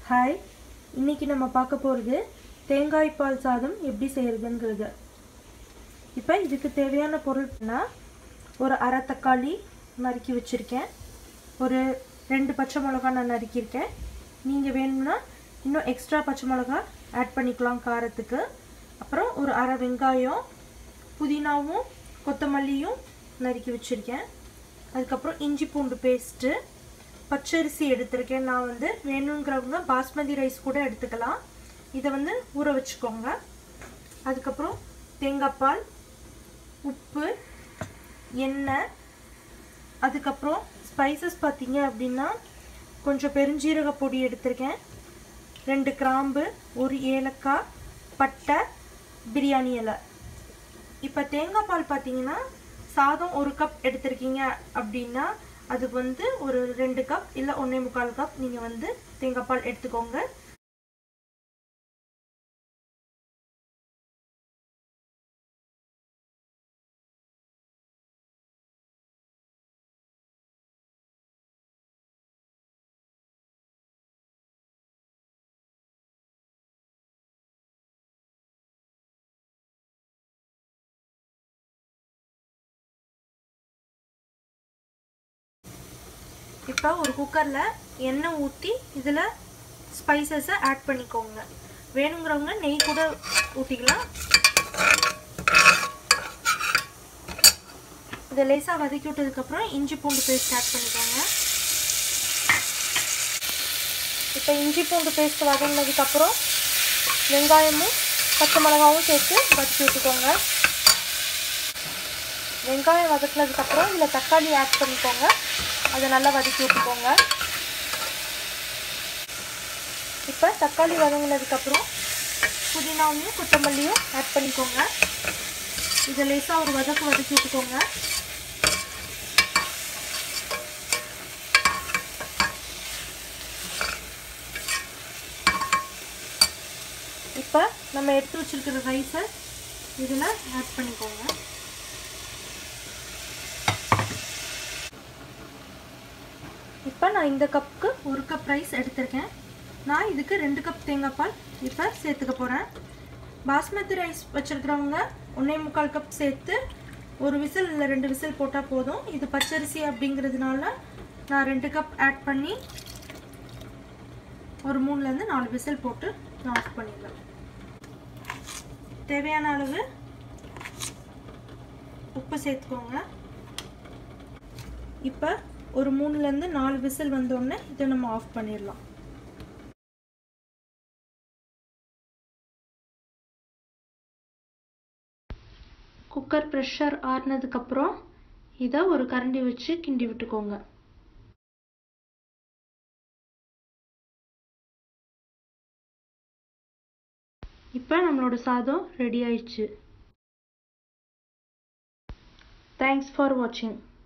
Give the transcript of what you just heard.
hi இன்னைக்கு நம்ம பார்க்க போகிறது தேங்காய் பால் சாதம் எப்படி செய்கிறதுங்கிறது இப்போ இதுக்கு தேவையான பொருள்னா ஒரு அரை தக்காளி நறுக்கி வச்சுருக்கேன் ஒரு ரெண்டு பச்சை மிளகா நான் நறுக்கியிருக்கேன் நீங்கள் வேணும்னா இன்னும் எக்ஸ்ட்ரா பச்சை மிளகா ஆட் பண்ணிக்கலாம் காரத்துக்கு அப்புறம் ஒரு அரை வெங்காயம் புதினாவும் கொத்தமல்லியும் நறுக்கி வச்சுருக்கேன் அதுக்கப்புறம் இஞ்சி பூண்டு பேஸ்ட்டு பச்சரிசி எடுத்திருக்கேன் நான் வந்து வேணுங்கிறவங்க பாஸ்மதி ரைஸ் கூட எடுத்துக்கலாம் இதை வந்து ஊற வச்சுக்கோங்க அதுக்கப்புறம் தேங்காய் பால் உப்பு எண்ணெய் அதுக்கப்புறம் ஸ்பைசஸ் பார்த்தீங்க அப்படின்னா கொஞ்சம் பெருஞ்சீரக பொடி எடுத்திருக்கேன் ரெண்டு கிராம்பு ஒரு ஏலக்காய் பட்டை பிரியாணி இலை இப்போ தேங்காய் பால் பார்த்தீங்கன்னா சாதம் ஒரு கப் எடுத்திருக்கீங்க அப்படின்னா அதுக்கு வந்து ஒரு ரெண்டு கப் இல்லை ஒன்றே முக்கால் கப் நீங்கள் வந்து தேங்காய் பால் எடுத்துக்கோங்க இப்போ ஒரு குக்கரில் எண்ணெய் ஊற்றி இதில் ஸ்பைசஸை ஆட் பண்ணிக்கோங்க வேணுங்கிறவங்க நெய் கூட ஊற்றிக்கலாம் இதை லேசாக வதக்கி விட்டதுக்கப்புறம் இஞ்சி பூண்டு பேஸ்ட் ஆட் பண்ணிக்கோங்க இப்போ இஞ்சி பூண்டு பேஸ்ட் வதங்கினதுக்கப்புறம் வெங்காயமும் பச்சை மிளகாவும் சேர்த்து வதக்கி விட்டுக்கோங்க வெங்காயம் வதக்கினதுக்கப்புறம் இதில் தக்காளி ஆட் பண்ணிக்கோங்க அதை நல்லா வதக்கி விட்டுக்கோங்க இப்போ தக்காளி வதங்கினதுக்கப்புறம் புதினாவையும் கொத்தமல்லியும் ஆட் பண்ணிக்கோங்க இதை லேசாக ஒரு வதக்கு வதக்கி விட்டுக்கோங்க இப்போ நம்ம எடுத்து வச்சிருக்கிற ரைஸை இதில் ஆட் பண்ணிக்கோங்க இப்போ நான் இந்த கப்புக்கு ஒரு கப் ரைஸ் எடுத்திருக்கேன் நான் இதுக்கு ரெண்டு கப் தேங்காய் பால் இப்போ சேர்த்துக்க போகிறேன் பாஸ்மதி ரைஸ் வச்சுருக்கிறவங்க ஒன்றே முக்கால் கப் சேர்த்து ஒரு விசில் இல்லை ரெண்டு விசில் போட்டால் போதும் இது பச்சரிசி அப்படிங்கிறதுனால நான் ரெண்டு கப் ஆட் பண்ணி ஒரு மூணுலேருந்து நாலு விசில் போட்டு நான் ஆஃப் பண்ணிடலாம் தேவையான அளவு உப்பு சேர்த்துக்கோங்க இப்போ ஒரு மூணுலேருந்து நாலு விசில் வந்தோடனே இதை நம்ம ஆஃப் பண்ணிடலாம் குக்கர் ப்ரெஷர் ஆறுனதுக்கப்புறம் இதை ஒரு கரண்டி வச்சு கிண்டி விட்டுக்கோங்க இப்போ நம்மளோட சாதம் ரெடி ஆயிடுச்சு தேங்க்ஸ் ஃபார் வாட்சிங்